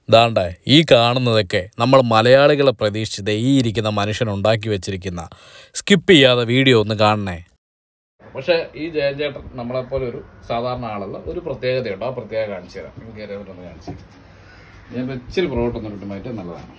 ദാണ്ടെ ഈ കാണുന്നതൊക്കെ നമ്മൾ മലയാളികളെ പ്രതീക്ഷിച്ച് ഈ ഇരിക്കുന്ന മനുഷ്യൻ ഉണ്ടാക്കി വെച്ചിരിക്കുന്ന സ്കിപ്പ് ചെയ്യാതെ വീഡിയോ ഒന്ന് കാണണേ പക്ഷേ ഈ ജയചേട്ടൻ നമ്മളെപ്പോലെ ഒരു സാധാരണ ആളല്ല ഒരു പ്രത്യേകതയുണ്ട് ആ പ്രത്യേകത കാണിച്ചു തരാം എനിക്ക് ഒന്ന് കാണിച്ചു തരാം. ഞാൻ ഇച്ചിരി പുറകോട്ടൊന്നും കിട്ടുമായിട്ട് നല്ലതാണ്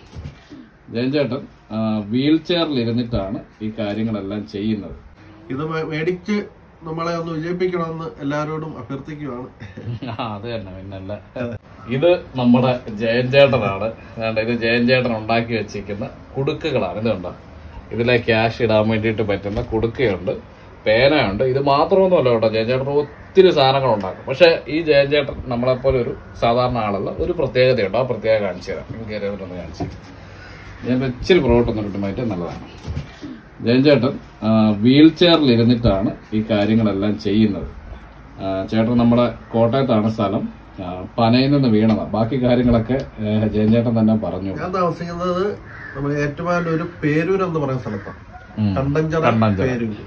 ജയചേട്ടൻ വീൽ ചെയറിൽ ഇരുന്നിട്ടാണ് ഈ കാര്യങ്ങളെല്ലാം ചെയ്യുന്നത് ഇത് മേ- മേടിച്ച് നമ്മളെ ഒന്ന് വിജയിപ്പിക്കണമെന്ന് എല്ലാവരോടും അഭ്യർത്ഥിക്കുകയാണ് ആ അത് തന്നെ പിന്നല്ല ഇത് നമ്മുടെ ജയൻചേട്ടനാണ് വേണ്ട ഇത് ജയൻചേട്ടൻ ഉണ്ടാക്കി വെച്ചിരിക്കുന്ന കുടുക്കുകളാണ് ഇത് കണ്ടോ ഇതിലെ ക്യാഷ് ഇടാൻ വേണ്ടിയിട്ട് പറ്റുന്ന കുടുക്കയുണ്ട് പേനയുണ്ട് ഇത് മാത്രമൊന്നുമല്ല കേട്ടോ ജയൻചേട്ടൻ ഒത്തിരി സാധനങ്ങൾ ഉണ്ടാക്കും പക്ഷെ ഈ ജയൻചേട്ടൻ നമ്മളെപ്പോലെ ഒരു സാധാരണ ആളല്ല ഒരു പ്രത്യേകതയുണ്ട് ആ പ്രത്യേകത കാണിച്ചു തരാം എനിക്ക് ഒന്ന് കാണിച്ചു തരാം. ഞാൻ ഇച്ചിരി പുറകോട്ടൊന്നും കിട്ടുമായിട്ട് നല്ലതാണ് ജയൻചേട്ടൻ വീൽ ചെയറിൽ ഇരുന്നിട്ടാണ് ഈ കാര്യങ്ങളെല്ലാം ചെയ്യുന്നത് ആ, ചേട്ടൻ നമ്മുടെ കോട്ടയത്താണ് സ്ഥലം ആ, പനയിൽ നിന്ന് വീണതാണ് ബാക്കി കാര്യങ്ങളൊക്കെ ഏ, ജയൻചേട്ടൻ തന്നെ പറഞ്ഞു ഞാൻ താമസിക്കുന്നത് നമ്മുടെ ഏറ്റുമാനൂർ പേരൂർ എന്ന് പറയുന്ന സ്ഥലത്താണ് ഉം. കണ്ടഞ്ചറ കണ്ടഞ്ചിറ. പേരൂര്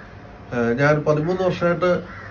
ഏഹ് ഞാൻ പതിമൂന്ന് വർഷമായിട്ട്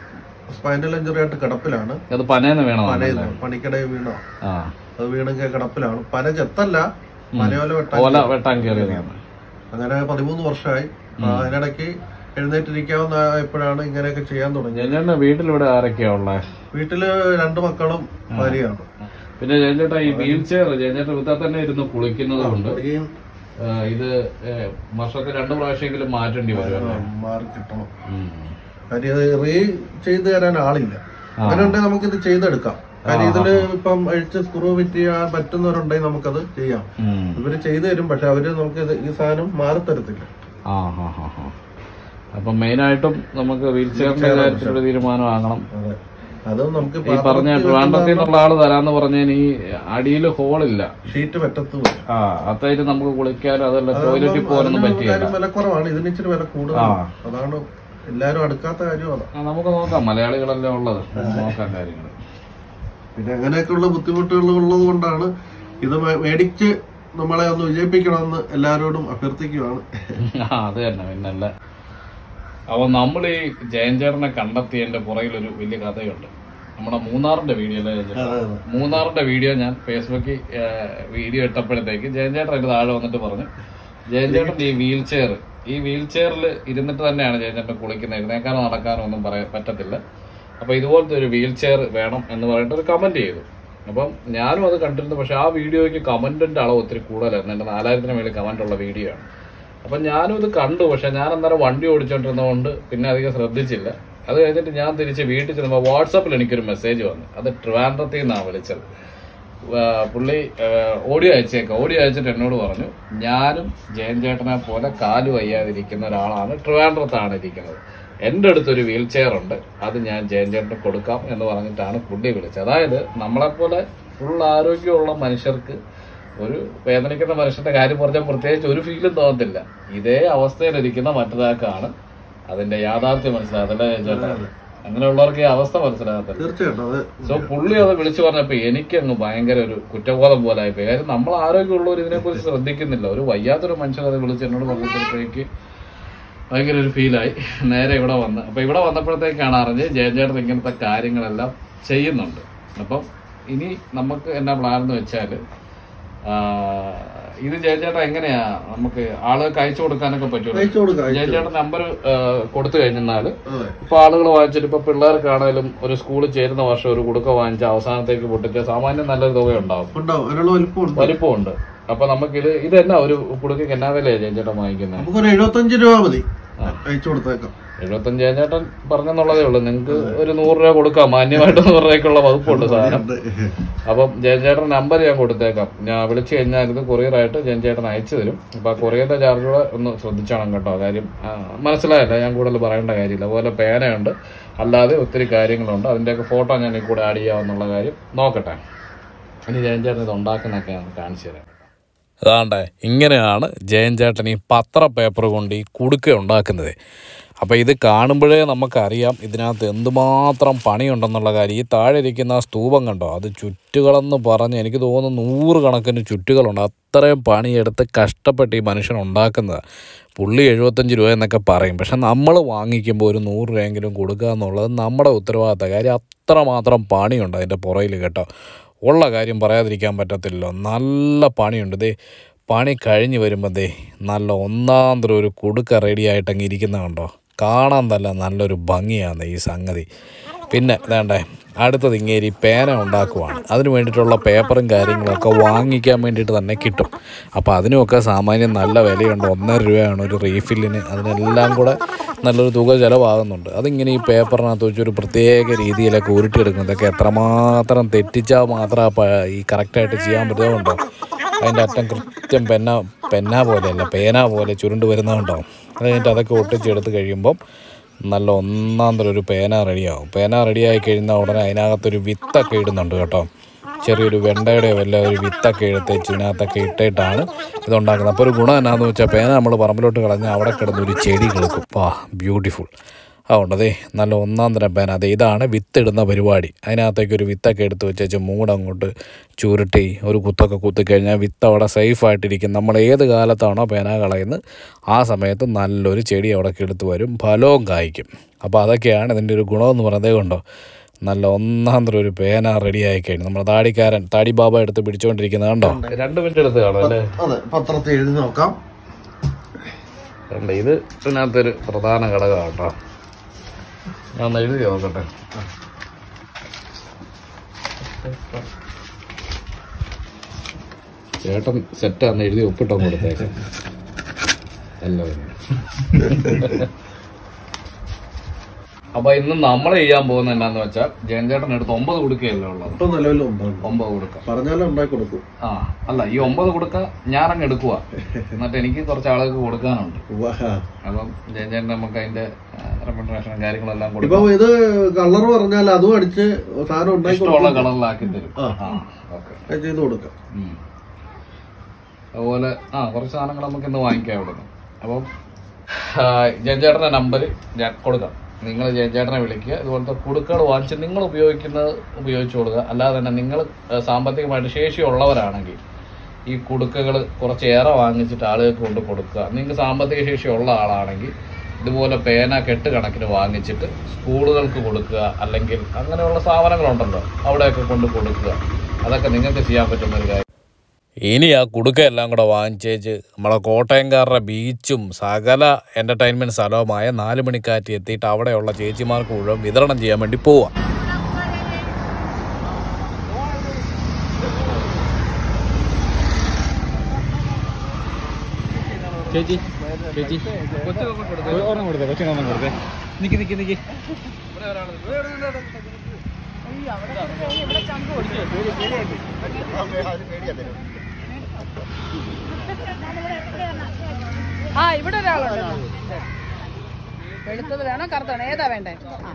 സ്പൈനൽ ഇഞ്ചറി ആയിട്ട് കിടപ്പിലാണ് അത് പനയെന്ന് വീണതാണ് പനയിൽ പണിക്കടയിൽ വീണ ആ അത് വീണെങ്കിൽ കിടപ്പിലാണ് പന ചെത്തല്ല പനയോല വെട്ടാൻ ഓല വെട്ടാൻ കയറിയതാണ് അങ്ങനെ പതിമൂന്ന് വർഷമായി ആ, അതിനിടയ്ക്ക് എഴുന്നേറ്റിരിക്കാവുന്ന എപ്പോഴാണ് ഇങ്ങനെയൊക്കെ ചെയ്യാൻ തുടങ്ങിയത് ജയൻചേട്ടന്റെ വീട്ടിലിവിടെ ആരൊക്കെയാ ഉള്ളത് വീട്ടില് രണ്ട് മക്കളും ഭാര്യയാണ് പിന്നെ ജയൻചേട്ടൻ ഈ വീൽ ചെയർ ജയൻചേട്ടൻ ഇവിടെ തന്നെ ഇരുന്ന് കുളിക്കുന്നത് കൊണ്ട് കുളിക്കുകയും ആ, ഇത് ഏ, വർഷത്തിൽ രണ്ടു പ്രാവശ്യമെങ്കിലും മാറ്റേണ്ടി വരും അല്ലേ മാറി കിട്ടണം ഉം. കാര്യം ഇത് റീ ചെയ്ത് തരാൻ ആളില്ല അങ്ങനെ ഉണ്ടെങ്കിൽ നമുക്കിത് ചെയ്തെടുക്കാം കാര്യം ഇതില് ഇപ്പം അഴിച്ച് സ്ക്രൂ ഫിറ്റ് ചെയ്യാൻ പറ്റുന്നവരുണ്ടെങ്കിൽ നമുക്കത് ചെയ്യാം ഉം. ഇവര് ചെയ്തു തരും പക്ഷെ അവര് നമുക്ക് ഇത് ഈ സാധനം മാറി തരത്തില്ല ആ ഹാ ഹാ ഹാ അപ്പൊ മെയിനായിട്ടും നമുക്ക് വീൽ ചെയറിന്റെ കാര്യത്തിലൊരു തീരുമാനമാകണം അതെ അത് നമുക്ക് ഈ പറഞ്ഞ ട്രിവാൻഡ്രത്തിൽ നിന്നുള്ള ആള് തരാന്ന് പറഞ്ഞതിന് ഈ അടിയിൽ ഹോളില്ല ഷീറ്റ് പറ്റത്തുമില്ല ആ അത്തായിട്ട് നമുക്ക് കുളിക്കാനും അതല്ല ടോയ്ലറ്റിൽ പോകാനൊന്നും പറ്റില്ല കാര്യം വില കുറവാണ് ഇതിന് ഇച്ചിരി വില കൂടുതലാണ് അതാണ് എല്ലാരും അടുക്കാത്ത കാര്യമാണ് ആ, നമുക്ക് നോക്കാം മലയാളികളല്ലേ ഉള്ളത് നമുക്ക് നോക്കാം കാര്യങ്ങൾ പിന്നെ അങ്ങനെയൊക്കെയുള്ള ബുദ്ധിമുട്ടുകൾ ഉള്ളത് കൊണ്ടാണ് ഇത് മേ- മേടിച്ച് നമ്മളെ ഒന്ന് വിജയിപ്പിക്കണമെന്ന് എല്ലാവരോടും അഭ്യർത്ഥിക്കുകയാണ് ആ അത് തന്നെ പിന്നല്ല അപ്പൊ നമ്മൾ ഈ ജയൻചേട്ടനെ കണ്ടെത്തിയതിന്റെ പുറകിലൊരു വലിയ കഥയുണ്ട് നമ്മുടെ മൂന്നാറിന്റെ വീഡിയോ അല്ലേ ജയൻചേട്ടൻ? മൂന്നാറിന്റെ വീഡിയോ ഞാൻ ഫേസ്ബുക്കിൽ വീഡിയോ ഇട്ടപ്പോഴത്തേക്ക് ജയൻചേട്ടൻ അതിന്റെ താഴെ വന്നിട്ട് പറഞ്ഞു ജയൻചേട്ടൻ ഈ വീൽ ചെയർ ഈ വീൽ ചെയറിൽ ഇരുന്നിട്ട് തന്നെയാണ് ജയൻചേട്ടൻ കുളിക്കുന്നത് എഴുന്നേക്കാനോ നടക്കാനോ ഒന്നും പറയാൻ പറ്റത്തില്ല അപ്പൊ ഇതുപോലത്തെ ഒരു വീൽ ചെയർ വേണം എന്ന് പറഞ്ഞിട്ട് ഒരു കമന്റ് ചെയ്തു അപ്പം ഞാനും അത് കണ്ടിരുന്നു പക്ഷെ ആ വീഡിയോയ്ക്ക് കമന്റിന്റെ അളവ് ഒത്തിരി കൂടുതലായിരുന്നു എന്റെ നാലായിരത്തിന് മേളിൽ കമന്റ് ഉള്ള വീഡിയോ ആണ് അപ്പം ഞാനും ഇത് കണ്ടു പക്ഷെ ഞാൻ അന്നേരം വണ്ടി ഓടിച്ചോണ്ടിരുന്നതുകൊണ്ട് പിന്നെ അധികം ശ്രദ്ധിച്ചില്ല അത് കഴിഞ്ഞിട്ട് ഞാൻ തിരിച്ച് വീട്ടിൽ ചെന്നപ്പോൾ വാട്സാപ്പിൽ എനിക്കൊരു മെസ്സേജ് വന്നു അത് ട്രിവാൻഡ്രത്തിൽ നിന്നാണ് വിളിച്ചത് ആ, പുള്ളി ആ, ഓഡിയോ അയച്ചേക്കാം ഓഡിയോ അയച്ചിട്ട് എന്നോട് പറഞ്ഞു ഞാനും ജയൻ ചേട്ടനെ പോലെ കാല് വയ്യാതിരിക്കുന്ന ഒരാളാണ് ട്രിവാൻഡ്രത്താണ് ഇരിക്കുന്നത് എൻ്റെ അടുത്തൊരു വീൽ ചെയർ ഉണ്ട് അത് ഞാൻ ജയൻ ചേട്ടന് കൊടുക്കാം എന്ന് പറഞ്ഞിട്ടാണ് പുള്ളി വിളിച്ചത് അതായത് നമ്മളെപ്പോലെ ഫുൾ ആരോഗ്യമുള്ള മനുഷ്യർക്ക് ഒരു വേദനിക്കുന്ന മനുഷ്യന്റെ കാര്യം പറഞ്ഞാൽ പ്രത്യേകിച്ച് ഒരു ഫീലും തോന്നത്തില്ല ഇതേ അവസ്ഥയിലിരിക്കുന്ന മറ്റൊരാൾക്കാണ് അതിന്റെ യാഥാർത്ഥ്യം മനസ്സിലാകത്തില്ല ചേട്ടാ അങ്ങനെയുള്ളവർക്ക് ഈ അവസ്ഥ മനസ്സിലാകത്തില്ല തീർച്ചയായിട്ടും അത് സോ പുള്ളി അത് വിളിച്ചു പറഞ്ഞപ്പോ എനിക്ക് അങ്ങ് ഭയങ്കര ഒരു കുറ്റബോധം പോലെ ആയിപ്പോയി കാര്യം നമ്മൾ ആരോഗ്യമുള്ളവർ ഇതിനെ കുറിച്ച് ശ്രദ്ധിക്കുന്നില്ല ഒരു വയ്യാത്തൊരു മനുഷ്യൻ അത് വിളിച്ച് എന്നോട് പറഞ്ഞപ്പോഴത്തേക്ക് ഭയങ്കര ഒരു ഫീലായി നേരെ ഇവിടെ വന്ന് അപ്പൊ ഇവിടെ വന്നപ്പോഴത്തേക്കാണ് അറിഞ്ഞ് ജയചേട്ടൻ ഇങ്ങനത്തെ കാര്യങ്ങളെല്ലാം ചെയ്യുന്നുണ്ട് അപ്പം ഇനി നമുക്ക് എന്നാ പ്ലാൻ എന്ന് വെച്ചാല് ആ, ഇത് ജയചേട്ടൻ എങ്ങനെയാ നമുക്ക് ആളുകൾക്ക് അയച്ചു കൊടുക്കാനൊക്കെ പറ്റുമോ അയച്ചു കൊടുക്കാം അയച്ചു ജയചേട്ടൻ നമ്പർ കൊടുത്തു കഴിഞ്ഞാല് അതെ ഇപ്പൊ ആളുകൾ വാങ്ങിച്ചിട്ട് ഇപ്പൊ പിള്ളേർക്കാണേലും ഒരു സ്കൂളിൽ ചേരുന്ന വർഷം ഒരു കുടുക്ക വാങ്ങിച്ച അവസാനത്തേക്ക് പൊട്ടിച്ച സാമാന്യം നല്ലൊരു തുക ഉണ്ടാവും ഉണ്ടാവും അതിനുള്ള വലിപ്പമുണ്ട് വലിപ്പമുണ്ട് അപ്പൊ നമുക്കിത് ഇത് എന്നാ ഒരു കുടുക്കയ്ക്ക് എന്നാ വിലയാ ചേച്ചേട്ടൻ വാങ്ങിക്കുന്നത് നമുക്കൊരു എഴുപത്തഞ്ച് രൂപ മതി അയച്ചു കൊടുത്തേക്കാം എഴുപത്തഞ്ച് ചേച്ചേട്ടൻ പറഞ്ഞെന്നുള്ളതേ ഉള്ളൂ നിങ്ങൾക്ക് ഒരു നൂറ് രൂപ കൊടുക്കാം മാന്യമായിട്ട് നൂറ് രൂപയ്ക്കുള്ള വകുപ്പുണ്ട് സാധനം ഉണ്ട്. അപ്പം ജയൻചേട്ടൻ നമ്പർ ഞാൻ കൊടുത്തേക്കാം ഞാൻ വിളിച്ചു കഴിഞ്ഞാൽ ഇത് കൊറിയറായിട്ട് ജയൻചേട്ടൻ അയച്ചു തരും അപ്പൊ ആ കൊറിയറിന്റെ ചാർജ് കൂടെ ഒന്ന് ശ്രദ്ധിച്ചോണം കേട്ടോ കാര്യം ആ, മനസ്സിലായല്ല ഞാൻ കൂടുതൽ പറയേണ്ട കാര്യമില്ല അതുപോലെ പേനയുണ്ട് അല്ലാതെ ഒത്തിരി കാര്യങ്ങളുണ്ട് അതിന്റെയൊക്കെ ഫോട്ടോ ഞാൻ ഈ കൂടെ ആഡ് ചെയ്യാമെന്നുള്ള കാര്യം നോക്കട്ടെ ഇനി ജയൻചേട്ടൻ ഇത് ഉണ്ടാക്കുന്നൊക്കെ ഞാൻ കാണിച്ചു തരാം അതാണ്ട് ഇങ്ങനെയാണ് ജയൻ ചേട്ടൻ ഈ പത്ര പേപ്പർ കൊണ്ട് ഈ കുടുക്ക ഉണ്ടാക്കുന്നത് അപ്പോൾ ഇത് കാണുമ്പോഴേ നമുക്കറിയാം ഇതിനകത്ത് എന്തുമാത്രം പണിയുണ്ടെന്നുള്ള കാര്യം ഈ താഴെ ഇരിക്കുന്ന ആ സ്തൂപം കണ്ടോ അത് ചുറ്റുകളെന്ന് പറഞ്ഞ് എനിക്ക് തോന്നുന്നു നൂറ് കണക്കിന് ചുറ്റുകളുണ്ട് അത്രയും പണിയെടുത്ത് കഷ്ടപ്പെട്ട് ഈ മനുഷ്യൻ ഉണ്ടാക്കുന്നത് പുള്ളി എഴുപത്തഞ്ച് രൂപ എന്നൊക്കെ പറയും പക്ഷെ നമ്മൾ വാങ്ങിക്കുമ്പോൾ ഒരു നൂറ് രൂപയെങ്കിലും കൊടുക്കുക എന്നുള്ളത് നമ്മുടെ ഉത്തരവാദിത്ത കാര്യം അത്രമാത്രം പണിയുണ്ട് അതിൻ്റെ പുറയിൽ കേട്ടോ ഉള്ള കാര്യം പറയാതിരിക്കാൻ പറ്റത്തില്ലല്ലോ നല്ല പണിയുണ്ട് ദേ പണി കഴിഞ്ഞ് വരുമ്പോൾ ദേ നല്ല ഒന്നാം തരം ഒരു കുടുക്ക റെഡി ആയിട്ടങ്ങ് ഇരിക്കുന്ന കണ്ടോ കാണാൻ തന്നെ നല്ലൊരു ഭംഗിയാണ് ഈ സംഗതി പിന്നെ വേണ്ടേ അടുത്തത് ഇങ്ങേരി പേന ഉണ്ടാക്കുവാണ് അതിന് വേണ്ടിയിട്ടുള്ള പേപ്പറും കാര്യങ്ങളൊക്കെ വാങ്ങിക്കാൻ വേണ്ടിയിട്ട് തന്നെ കിട്ടും അപ്പോൾ അതിനുമൊക്കെ സാമാന്യം നല്ല വിലയുണ്ട് ഒന്നര രൂപയാണ് ഒരു റീഫില്ലിന് അതിനെല്ലാം കൂടെ നല്ലൊരു തുക ചിലവാകുന്നുണ്ട് അതിങ്ങനെ ഈ പേപ്പറിനകത്ത് വെച്ച് ഒരു പ്രത്യേക രീതിയിലൊക്കെ ഉരുട്ടിയെടുക്കുന്നതൊക്കെ എത്രമാത്രം തെറ്റിച്ചാൽ മാത്രം ആ പ- ഈ കറക്റ്റായിട്ട് ചെയ്യാൻ പറ്റുന്നുണ്ടോ അതിൻ്റെ അറ്റം കൃത്യം പെന്ന പെന്ന പോലെയല്ല പേന പോലെ ചുരുണ്ട് വരുന്നതുണ്ടാവും അത് കഴിഞ്ഞിട്ട് അതൊക്കെ ഒട്ടിച്ചെടുത്ത് കഴിയുമ്പം നല്ല ഒന്നാം തരം ഒരു പേന റെഡിയാവും പേന റെഡിയായി കഴിഞ്ഞാൽ ഉടനെ അതിനകത്തൊരു വിത്തൊക്കെ ഇടുന്നുണ്ട് കേട്ടോ ചെറിയൊരു വെണ്ടയുടെ വല്ല ഒരു വിത്തൊക്കെ എടുത്ത് ഇതിനകത്തൊക്കെ ഇട്ടിട്ടാണ് ഇതുണ്ടാക്കുന്നത് അപ്പോൾ ഒരു ഗുണം എന്നാന്ന് വെച്ചാൽ പേന നമ്മൾ പറമ്പിലോട്ട് കളഞ്ഞാൽ അവിടെ കിടന്ന് ഒരു ചെടി കിളുക്കും വാ ബ്യൂട്ടിഫുൾ അതുകൊണ്ട് അതെ നല്ല ഒന്നാം തരം പേന അതെ ഇതാണ് വിത്തിടുന്ന പരിപാടി അതിനകത്തേക്ക് ഒരു വിത്തൊക്കെ എടുത്ത് വെച്ചേച്ച് മൂടങ്ങോട്ട് ചുരുട്ടി ഒരു കുത്തൊക്കെ കുത്തിക്കഴിഞ്ഞാൽ വിത്ത് അവിടെ സേഫായിട്ടിരിക്കും നമ്മൾ ഏത് കാലത്താണോ പേന കളയുന്നത് ആ സമയത്ത് നല്ലൊരു ചെടി അവിടെ എടുത്ത് വരും ഫലവും കായ്ക്കും അപ്പോൾ അതൊക്കെയാണ് ഇതിൻ്റെ ഒരു ഗുണമെന്ന് പറഞ്ഞതേ കൊണ്ടോ നല്ല ഒന്നാം തരം ഒരു പേന റെഡി ആയി കഴിഞ്ഞു നമ്മുടെ താടിക്കാരൻ താടി ബാബ എടുത്ത് പിടിച്ചുകൊണ്ടിരിക്കുന്നത് കണ്ടോ രണ്ട് മിനിറ്റ് എടുത്ത് കാണും അല്ലേ അതെ പത്രത്തിൽ എഴുതി നോക്കാം കണ്ട ഇത് ഇതിനകത്തൊരു പ്രധാന ഘടകമാണ് കേട്ടോ ഞാൻ ഒന്ന് എഴുതി നോക്കട്ടെ ചേട്ടൻ സെറ്റാന്ന് എഴുതി ഒപ്പിട്ടോ കൊടുത്തേക്ക് എല്ലാവരും അപ്പൊ ഇന്ന് നമ്മൾ ചെയ്യാൻ പോകുന്നത് എന്നാന്ന് വെച്ചാൽ ജയൻചേട്ടൻ എടുത്ത് ഒമ്പത് കൊടുക്കുകയല്ലേ ഉള്ളത് ഇപ്പൊ നിലവിൽ ഒമ്പതാണ് ഒമ്പത് കൊടുക്ക പറഞ്ഞാലും ഉണ്ടാക്കി കൊടുക്കും ആ അല്ല ഈ ഒമ്പത് കൊടുക്ക ഞാനങ്ങ് എടുക്കുക എന്നിട്ട് എനിക്ക് കുറച്ച് ആളുകൾക്ക് കൊടുക്കാനുണ്ട് ഉവ്വ, ആ. അപ്പം ജയൻചേട്ടൻ നമുക്ക് അതിന്റെ റെമ്യൂണറേഷനും കാര്യങ്ങളെല്ലാം ഇപ്പൊ കൊടുക്കും ഇത് കളർ പറഞ്ഞാൽ അതും അടിച്ച് സാധനം ഉണ്ടാക്കി ഇഷ്ടമുള്ള കൊടുക്കും കളറിലാക്കി തരും ആ. ആ ഓക്കെ അത് ചെയ്ത് കൊടുക്കാം അതുപോലെ ആ കുറച്ച് സാധനങ്ങൾ നമുക്ക് ഇന്ന് വാങ്ങിക്കാം ഇവിടെ നിന്ന് അപ്പം ജയൻചേട്ടൻ്റെ നമ്പർ ഞാൻ കൊടുക്കാം നിങ്ങൾ ജയൻചേട്ടനെ വിളിക്കുക ഇതുപോലത്തെ കുടുക്കകൾ വാങ്ങിച്ച് നിങ്ങൾ ഉപയോഗിക്കുന്നത് ഉപയോഗിച്ചു കൊടുക്കുക അല്ലാതെ തന്നെ നിങ്ങൾ സാമ്പത്തികമായിട്ട് ശേഷിയുള്ളവരാണെങ്കിൽ ഈ കുടുക്കകൾ കുറച്ചേറെ വാങ്ങിച്ചിട്ട് ആളുകൾക്ക് കൊണ്ട് കൊടുക്കുക നിങ്ങൾക്ക് സാമ്പത്തിക ശേഷിയുള്ള ആളാണെങ്കിൽ ഇതുപോലെ പേന കെട്ട് കണക്കിന് വാങ്ങിച്ചിട്ട് സ്കൂളുകൾക്ക് കൊടുക്കുക അല്ലെങ്കിൽ അങ്ങനെയുള്ള സ്ഥാപനങ്ങളുണ്ടല്ലോ അവിടെയൊക്കെ കൊണ്ട് കൊടുക്കുക അതൊക്കെ നിങ്ങൾക്ക് ചെയ്യാൻ പറ്റുന്ന ഒരു കാര്യം ഇനി ആ കുടുക്ക എല്ലാം കൂടെ വാങ്ങിച്ചേച്ച് നമ്മളെ കോട്ടയംകാരുടെ ബീച്ചും സകല എൻ്റർടൈൻമെൻറ്റ് സ്ഥലവുമായ നാല് മണിക്കാറ്റ് എത്തിയിട്ട് അവിടെയുള്ള ചേച്ചിമാർക്ക് മുഴുവൻ വിതരണം ചെയ്യാൻ വേണ്ടി പോവാം ചേച്ചി ചേച്ചി ഒരെണ്ണം കൊടുത്തേ കൊച്ചിനൊന്നും കൊടുത്തേ നിക്ക് നിക്ക് നിക്ക് ആ ഇവിടെ ഒരാളുണ്ട് വെളുത്തത് വേണോ കറുത്താണോ ഏതാ വേണ്ടേ ആ.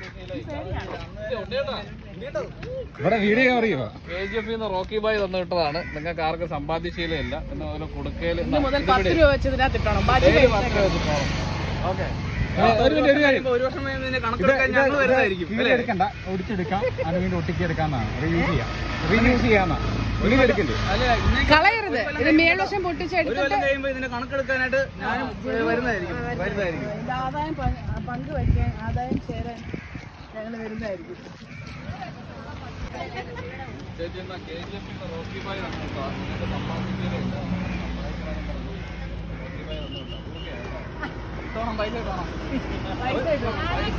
ഇവിടെ വീഡിയോ കവർ ചെയ്യുക കെ ജി എഫ് റോക്കി ബായ് തന്നു വിട്ടതാണ് നിങ്ങൾക്ക് ആർക്കും സമ്പാദ്യശീലമില്ല എന്ന് അതുപോലെ കൊടുക്കയിൽ ഇന്ന് മുതൽ പത്ത് രൂപ വെച്ച് ഇതിനകത്ത് ഇട്ടോണം ബാക്കി ഓക്കെ ഒരു മിനിറ്റ് ഒരു കാര്യം ഒരു വർഷം കഴിയുമ്പോൾ ഇതിന്റെ കണക്കെടുക്കാൻ ഞങ്ങൾ വരുന്നതായിരിക്കും കീഴ് എടുക്കണ്ട ഒടിച്ചെടുക്കാം അത് വീണ്ടും ഒട്ടിച്ചെടുക്കാന്നാണ് റീയൂസ് ചെയ്യാം റീയൂസ് ചെയ്യാന്നാ ഇനി എടുക്കണ്ടേ അല്ല ഇന്ന് കളയരുത് ഇത് മേൽവശം പൊട്ടിച്ച് ഒരു എടുത്തിട്ട് കൊല്ലം കഴിയുമ്പോൾ ഇതിന്റെ കണക്കെടുക്കാനായിട്ട് ഞാനും ഏ, വരുന്നതായിരിക്കും വരുന്നതായിരിക്കും ഇതിന്റെ ആദായം പ- പങ്ക് വയ്ക്കാൻ ആദായം ചേരാൻ ഞങ്ങൾ വരുന്നതായിരിക്കും കെ ജി എഫ് റോക്കി ബായ് തന്നു വിട്ടതാണ് നിങ്ങൾക്ക് സമ്പാദ്യശീലമില്ല ഇത്തോണം പൈസ ഇട്ടോണം പൈസ ഇട്ടോ.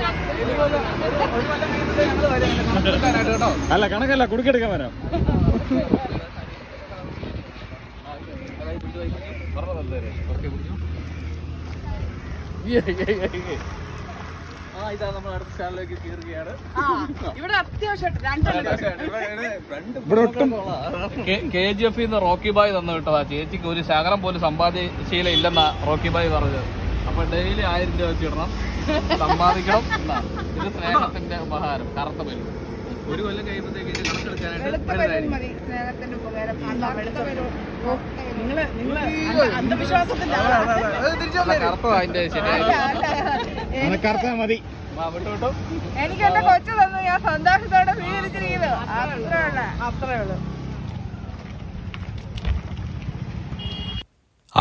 ഞങ്ങൾ വരും ഇതിന്റെ കണക്കെടുക്കാനായിട്ട് കേട്ടോ അല്ല കണക്കല്ല കുടുക്കെടുക്കാൻ വരാം ആ ഇതാ നമ്മൾ അടുത്ത സ്റ്റാളിലേക്ക് കയറുകയാണ് ആ ഇവിടെ അത്യാവശ്യം രണ്ടെണ്ണം ഇവിടെ ഒട്ടും കെ ജി എഫ് റോക്കി ബായ് തന്നു വിട്ടതാ ചേച്ചിക്ക് ഒരു ശകലം പോലും സമ്പാദ്യശീലം ഇല്ലെന്നാ റോക്കി ബായ് പറഞ്ഞത് അപ്പൊ ഡെയിലി ആയിരം രൂപ വെച്ച് ഇടണം സമ്പാദിക്കണം എന്നാ ഇത് സ്നേഹത്തിന്റെ ഉപഹാരം കറുത്ത ബലൂൺ ഒരു കൊല്ലം കഴിയുമ്പോഴത്തേക്ക് ഇതിന്റെ കണക്കെടുക്കാനായിട്ട് വെളുത്ത ബലൂൺ വരുന്നതായിരിക്കും മതി സ്നേഹത്തിന്റെ ഉപകാരം അല്ല വെളുത്ത ബലൂൺ ഓ, നിങ്ങള് നിങ്ങള് അന്ധ- അന്ധവിശ്വാസത്തിന്റെ ആളാണ്. അല്ല, കറുത്തതാ അതിന്റെ ശരിയായി അല്ല, അല്ല. എനിക്ക് കറുത്താ മതി വിട്ടു വിട്ടു എനിക്ക് എന്റെ കൊച്ചു തന്നു ഞാൻ സന്തോഷത്തോടെ സ്വീകരിച്ചിരിക്കുന്നു അത്രേ ഉള്ളു അത്രേ ഉള്ളു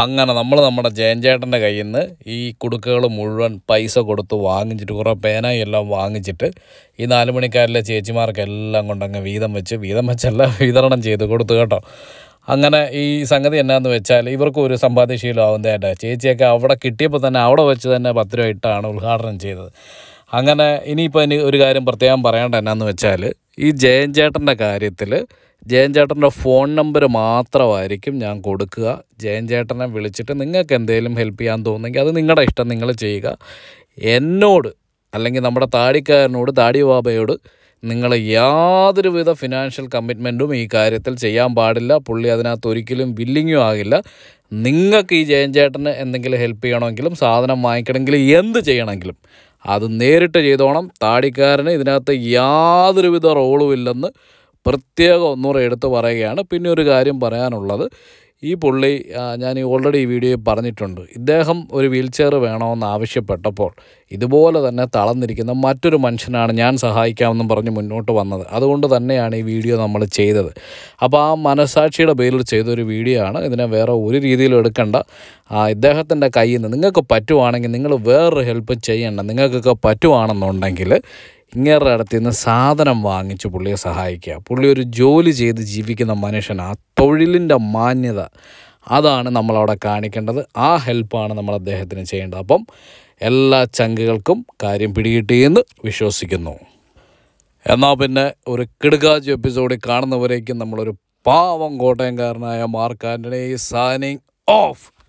അങ്ങനെ നമ്മൾ നമ്മുടെ ജയൻചേട്ടൻ്റെ കയ്യിൽ നിന്ന് ഈ കുടുക്കുകൾ മുഴുവൻ പൈസ കൊടുത്ത് വാങ്ങിച്ചിട്ട് കുറേ പേനായി എല്ലാം വാങ്ങിച്ചിട്ട് ഈ നാല് മണിക്കാരിലെ ചേച്ചിമാർക്കെല്ലാം കൊണ്ടങ്ങ് വീതം വെച്ച് വീതം വെച്ചല്ല വിതരണം ചെയ്ത് കൊടുത്തു കേട്ടോ അങ്ങനെ ഈ സംഗതി എന്നാന്ന് വെച്ചാൽ ഇവർക്കും ഒരു സമ്പാദ്യശീലമാവുന്നതായിട്ട് ചേച്ചിയൊക്കെ അവിടെ കിട്ടിയപ്പോൾ തന്നെ അവിടെ വെച്ച് തന്നെ പത്ത് രൂപ ഇട്ടാണ് ഉദ്ഘാടനം ചെയ്തത് അങ്ങനെ ഇനിയിപ്പോൾ ഇനി ഒരു കാര്യം പ്രത്യേകം പറയേണ്ട എന്നാന്ന് വെച്ചാൽ ഈ ജയൻ ചേട്ടൻ്റെ കാര്യത്തിൽ ജയൻ ചേട്ടൻ്റെ ഫോൺ നമ്പർ മാത്രമായിരിക്കും ഞാൻ കൊടുക്കുക ജയൻ ചേട്ടനെ വിളിച്ചിട്ട് നിങ്ങൾക്ക് എന്തെങ്കിലും ഹെൽപ്പ് ചെയ്യാൻ തോന്നുമെങ്കിൽ അത് നിങ്ങളുടെ ഇഷ്ടം നിങ്ങൾ ചെയ്യുക എന്നോട് അല്ലെങ്കിൽ നമ്മുടെ താടിക്കാരനോട് താടി ബാബയോട് നിങ്ങൾ യാതൊരുവിധ ഫിനാൻഷ്യൽ കമ്മിറ്റ്മെൻറ്റും ഈ കാര്യത്തിൽ ചെയ്യാൻ പാടില്ല പുള്ളി അതിനകത്ത് ഒരിക്കലും ബില്ലിങ്ങും ആകില്ല നിങ്ങൾക്ക് ഈ ജയൻ ചേട്ടന് എന്തെങ്കിലും ഹെൽപ്പ് ചെയ്യണമെങ്കിലും സാധനം വാങ്ങിക്കണമെങ്കിലും എന്ത് ചെയ്യണമെങ്കിലും അത് നേരിട്ട് ചെയ്തോണം താടിക്കാരന് ഇതിനകത്ത് യാതൊരുവിധ റോളും ഇല്ലെന്ന് പ്രത്യേകം ഒന്നുകൂടെ എടുത്ത് പറയുകയാണ് പിന്നെ ഒരു കാര്യം പറയാനുള്ളത് ഈ പുള്ളി ആ, ഞാൻ ഓൾറെഡി ഈ വീഡിയോയിൽ പറഞ്ഞിട്ടുണ്ട് ഇദ്ദേഹം ഒരു വീൽ ചെയർ വേണമെന്ന് ആവശ്യപ്പെട്ടപ്പോൾ ഇതുപോലെ തന്നെ തളർന്നിരിക്കുന്ന മറ്റൊരു മനുഷ്യനാണ് ഞാൻ സഹായിക്കാമെന്നും പറഞ്ഞ് മുന്നോട്ട് വന്നത് അതുകൊണ്ട് തന്നെയാണ് ഈ വീഡിയോ നമ്മൾ ചെയ്തത് അപ്പോൾ ആ മനസാക്ഷിയുടെ പേരിൽ ചെയ്തൊരു വീഡിയോ ആണ് ഇതിനെ വേറെ ഒരു രീതിയിലും എടുക്കണ്ട ആ, ഇദ്ദേഹത്തിൻ്റെ കയ്യിൽ നിന്ന് നിങ്ങൾക്ക് പറ്റുവാണെങ്കിൽ നിങ്ങൾ വേറൊരു ഹെൽപ്പ് ചെയ്യണ്ട നിങ്ങൾക്കൊക്കെ പറ്റുവാണെന്നുണ്ടെങ്കിൽ ഇങ്ങേരുടെ അടുത്ത് നിന്ന് സാധനം വാങ്ങിച്ച് പുള്ളിയെ സഹായിക്കുക പുള്ളി ഒരു ജോലി ചെയ്ത് ജീവിക്കുന്ന മനുഷ്യനാണ് ആ തൊഴിലിൻ്റെ മാന്യത അതാണ് നമ്മളവിടെ കാണിക്കേണ്ടത് ആ ഹെൽപ്പാണ് നമ്മൾ അദ്ദേഹത്തിന് ചെയ്യേണ്ടത് അപ്പം എല്ലാ ചങ്കുകൾക്കും കാര്യം പിടികിട്ടിയെന്ന് വിശ്വസിക്കുന്നു എന്നാൽ പിന്നെ ഒരു കിടുകാജ് എപ്പിസോഡിൽ കാണുന്നവരേക്കും നമ്മളൊരു പാവം കോട്ടയംകാരനായ മാർക്ക് ആൻ്റണി സാനിങ് ഓഫ്